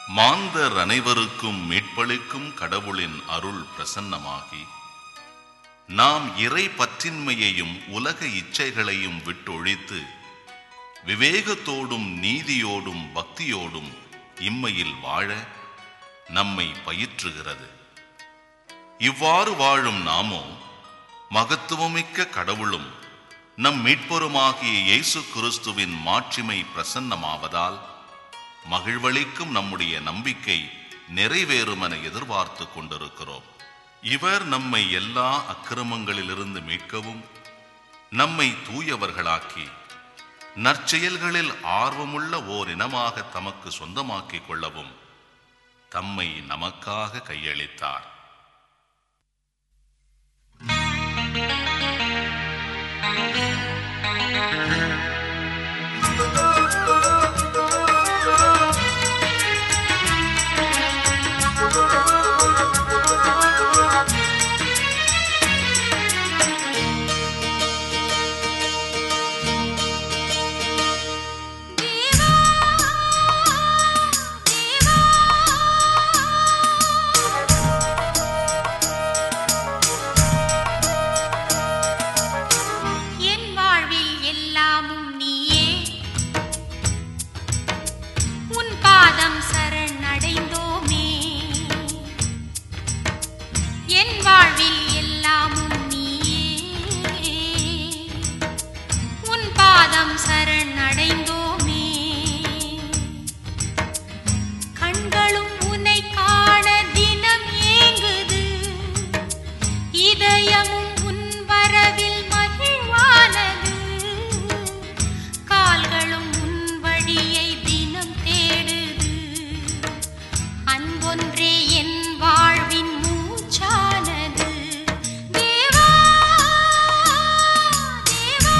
மாந்தர் அனைவருக்கும் மீட்பளிக்கும் கடவுளின் அருள் பிரசன்னமாகி நாம் இறை பற்றின்மையையும் உலக இச்சைகளையும் விட்டொழித்து விவேகத்தோடும் நீதியோடும் பக்தியோடும் இம்மையில் வாழ நம்மை பயிற்றுகிறது இவ்வாறு வாழும் நாமோ மகத்துவமிக்க கடவுளும் நம் மீட்பருமாகிய இயேசு கிறிஸ்துவின் மாட்சிமை பிரசன்னமாவதால் மகிழ்வளிக்கும் நம்முடைய நம்பிக்கை நிறைவேறும் என எதிர்பார்த்து கொண்டிருக்கிறோம் இவர் நம்மை எல்லா அக்கிரமங்களிலிருந்து மீட்கவும் நம்மை தூயவர்களாக்கி நற்செயல்களில் ஆர்வமுள்ள ஓர் இனமாக தமக்கு சொந்தமாக்கிக் கொள்ளவும் தம்மை நமக்காக கையளித்தார் என் வாழ்வில் எல்லாமும் நீயே உன் பாதம் சரணடைந்தோமே என் வாழ்வில் எல்லாமும் நீயே உன் பாதம் சரணடைந்தோமே கண்களும் உன்னை காண தினம் ஏங்குது இதயமும் உன் வரவில் மகிழ்வானது கால்களும் உன் வழியை தினம் தேடுது அன்பொன்றே என் வாழ்வின் மூச்சானது தேவா தேவா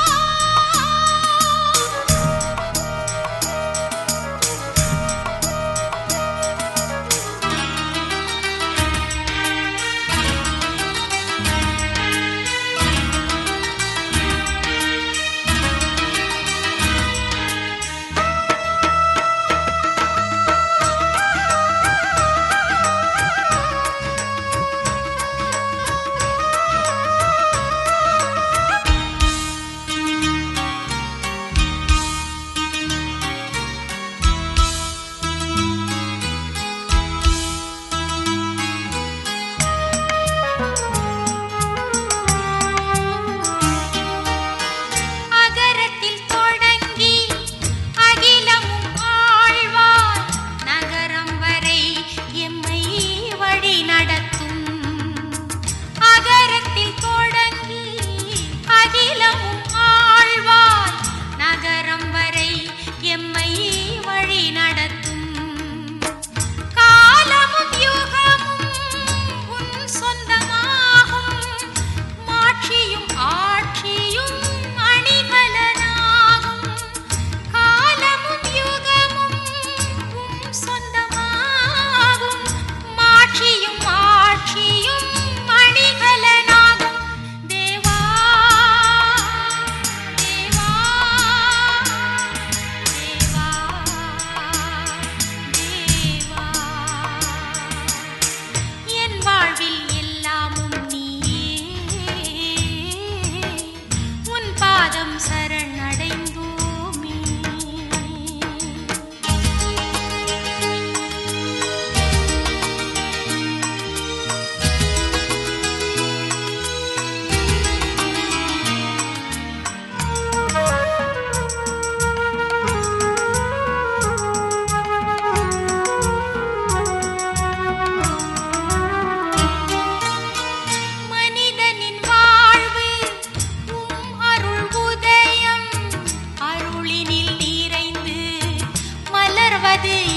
அகரத்தில் தொடங்கி அகிலமும் ஆழ்வார் நகரம் வரை எம்மை வழி நடத்தும் அகரத்தில் தொடங்கி அகிலமும் ஆழ்வார் நகரம் வரை எம்மை வழி நடத்தும் காலமும் யுகமும் உன் சொந்தமாகும் மாட்சியும் ஆட்சியும் அணிகலனாகும் காலமும் யுகமும் உன் சொந்தமாகும் மாட்சியும் ஆட்சியும் அணிகலனாகும் தேவா தேவா தேவா தேவா என் வாழ்வில் எல்லாமும் நீயே உன் பாதம் சரணடைந்தோமே மனிதனின் வாழ்வு உம் அருள் உதயம் அருளினில் நிறைந்து மலர்வது